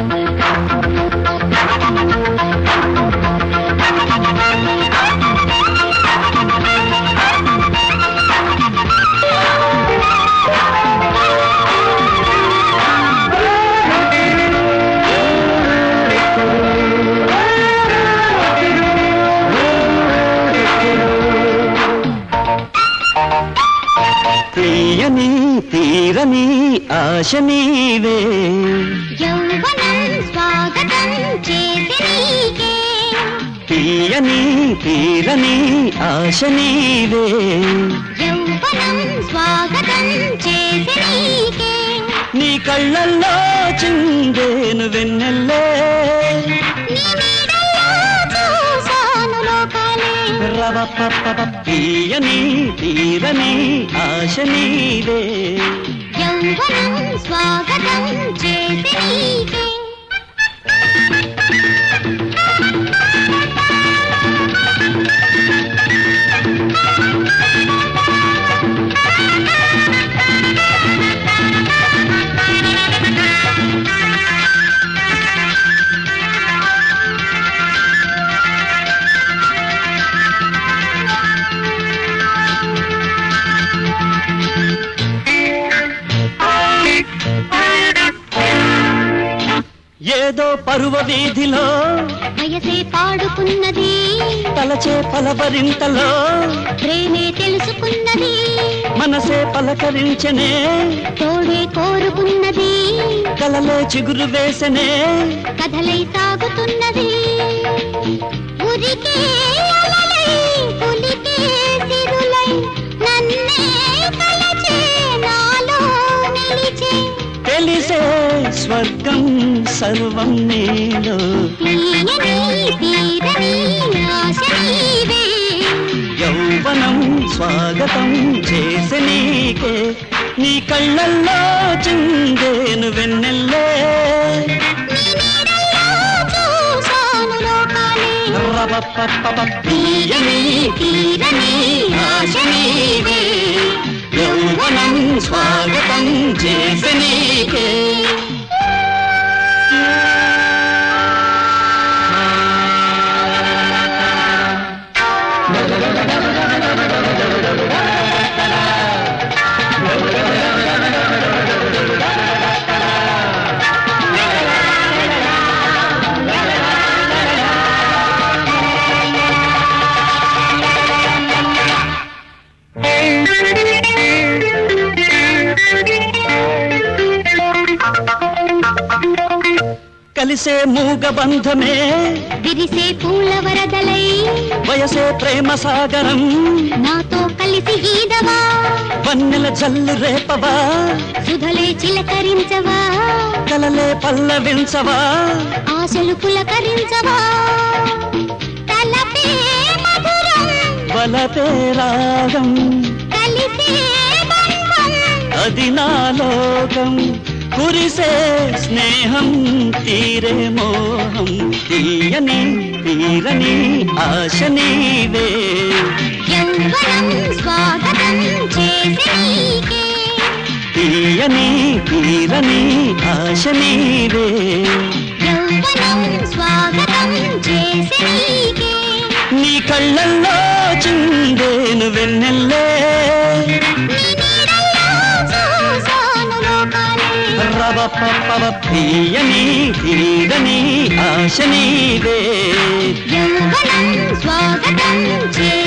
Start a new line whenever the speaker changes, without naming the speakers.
తీయని తీరని ఆశ నీవే
యౌవనం స్వాగతం చేసి నీకే
తీయని తీరని ఆశ నీవే
యౌవనం స్వాగతం చేసి నీకే
నీ కళ్ళల్లో చిందేను వెన్నెల్లే
నీ నీడల్లో చూశాను లోకాలే
రవపపప తీయని తీరని ఆశ నీవే
యౌవనం స్వాగతం చేసి నీకే
ఏదో పరువ వీధిలో
వయసే పాడుకున్నది
తలచే పలవరింతలో
ప్రేమే తెలుసుకున్నది
మనసే పలకరించనే
తోడే కోరుకున్నది
కలలే చిగురు వేసనే
కథలై సాగుతున్నది ఉరికే అలలై పులికే సిరులై నన్నే కలచే నాలో నిలిచే
తెలిసే స్వర్గం సర్వం నీలో
తీయని తీరని ఆశ నీవే
యౌవనం స్వాగతం చేసే నీకే నీ కళ్ళల్లో చిందేను వెన్నెల్లే
నీ నీడల్లో చూశాను లోకాలే
రవపపప తీయని తీరని ఆశ నీవే యౌవనం స్వాగతం చేసే నీకే కలిసే మూగ బంధమే
విరిసే పూల వరదలై
వయసే ప్రేమ సాగరం
నాతో కలిసి ఈదవా
వన్నెల జల్లు రేపవా
సుధలే చిలకరించవా
కలలే పల్లవించవా
ఆశలు పులకరించవా తలపే మధురం
వలపే రాగం
కలిసే బంధం
అది నా లోకం కురిసే స్నేహం తీరే మోహం తీయని తీరని ఆశ నీవే
యౌవనం స్వాగతం చేసి నీకే
తీయని తీరని ఆశ నీవే
యౌవనం స్వాగతం చేసి నీకే
నీ కళ్ళల్లో చిందేను వెన్నెల్లే
నీ నీడల్లో చూశాను లోకాలే
రవపపవ తీయని తీరని ఆశ నీవే
యౌవనం స్వాగతం చే